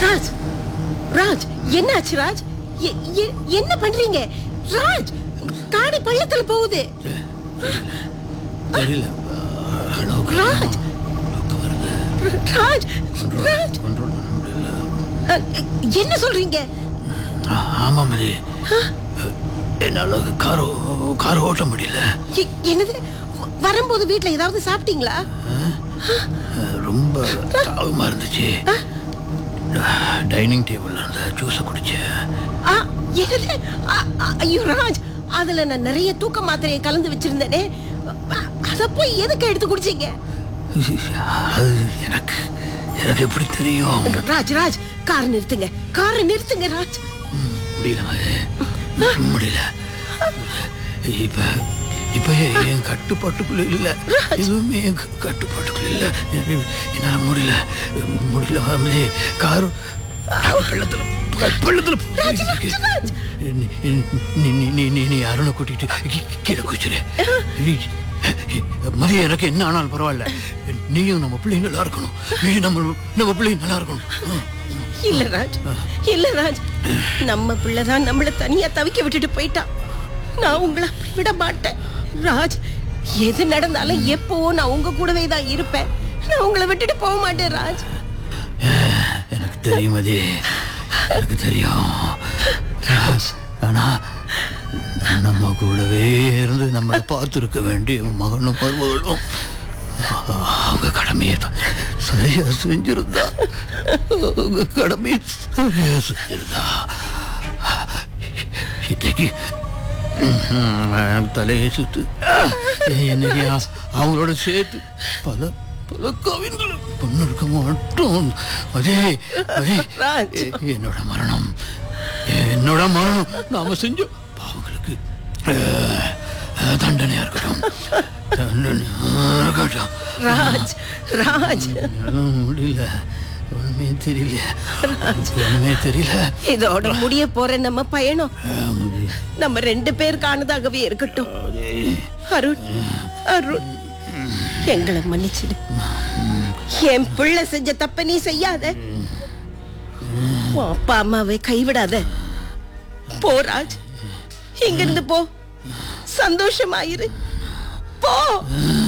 ராஜ் ராஜ் என்னாச்சு ராஜ் எ- எ- என்ன பண்றீங்க ராஜ் காடி பள்ளத்துல போகுது தெரியல அளவுக்கு ராஜ் அளவுக்கு வருது ராஜ் ராஜ் கண்ட்ரோல் பண்ண முடியல அ, என்ன சொல்றீங்க ஆ- ஆமா மதி என்னால கார் கார் ஓட்ட முடியல எ- என்னது வ- வரும்போது வீட்ல ஏதாவது சாப்பிட்டீங்களா ரொம்ப தாகமா இருந்துச்சு டைனிங் டேபிள்ல இருந்த ஜூஸை குடிச்சேன் ஆ, என்னது அ, அ, ஐயோ ராஜ் அதுல நான் நிறைய தூக்க மாத்திரையை கலந்து வச்சிருந்தேனே அ- அத போய் எதுக்கு எடுத்து குடிச்சீங்க அது எனக்கு எனக்கு எப்படி தெரியும் ராஜ் ராஜ் கார் நிறுத்துங்க காரை நிறுத்துங்க ராஜ் முடியல மதி. முடியல இப்ப இப்ப என் கட்டுப்பாட்டுக்குள்ள இல்ல எதுவுமே என் க- கட்டுப்பாட்டுக்குள்ள இல்ல எ- என்னால முடியல முடியல மதி. கார் பள்ளத்துல பள்ளத்துல போயிருக்கு. நீ நீ நீ நீ நீ நீ அருணை கூட்டிட்டு கீ- கீழே குச்சிரு மதியம் எனக்கு என்ன ஆனாலும் பரவாயில்ல நீயும் நம்ம பிள்ளைங்க நல்லா இருக்கணும் நீ நம்ம நம்ம பிள்ளைங்க நல்லா இருக்கணும் ஆ. இல்ல ராஜ் இல்ல ராஜ் நம்ம பிள்ளைதான் நம்மள தனியா தவிக்க விட்டுட்டு போயிட்டான் நான் உங்களை அப்படி விட மாட்டேன் ராஜ் எது நடந்தாலும் எப்பவோ நான் உங்க கூடவே தான் இருப்பேன் நான் உங்களை விட்டுட்டு போக மாட்டேன் ராஜ் எனக்கு தெரியும் அது எனக்கு தெரியும் ஆனா நம்ம கூடவே இருந்து நம்மளை பார்த்துருக்க வேண்டிய மகனும் மருமகளும் அவங்க கடமையை சரியா செஞ்சிருந்தா அவங்க கடமையை சரியா செஞ்சிருந்தா இன்னைக்கு ம்ஹும், தலையை சுத்து என்னையா அவங்களோட சேர்த்து பல பல கவின்களை பொண்ணு இருக்க மாட்டோம் அதே அதே ராஜ். எ- என்னோட மரணம் என்னோட மரணம் நாம செஞ்ச பாவங்களுக்கு அஹ், அஹ், தண்டனையா இருக்கட்டும் தண்டனையா இருக்கட்டும் ராஜ் ராஜ் என்னால முடியல ஒண்ணுமே தெரியல ஒண்ணுமே தெரியல இதோட முடிய போற நம்ம பயணம் அஹ், முடி- நம்ம ரெண்டு பேருக்கானதாகவே இருக்கட்டும் அதே. அருண் அருண் எங்களை மன்னிச்சிடு என் பிள்ளை செஞ்ச தப்ப நீ செய்யாத உன் அப்பா அம்மாவை கைவிடாத போ ராஜ் இங்கிருந்து போ சந்தோஷமாயிரு போ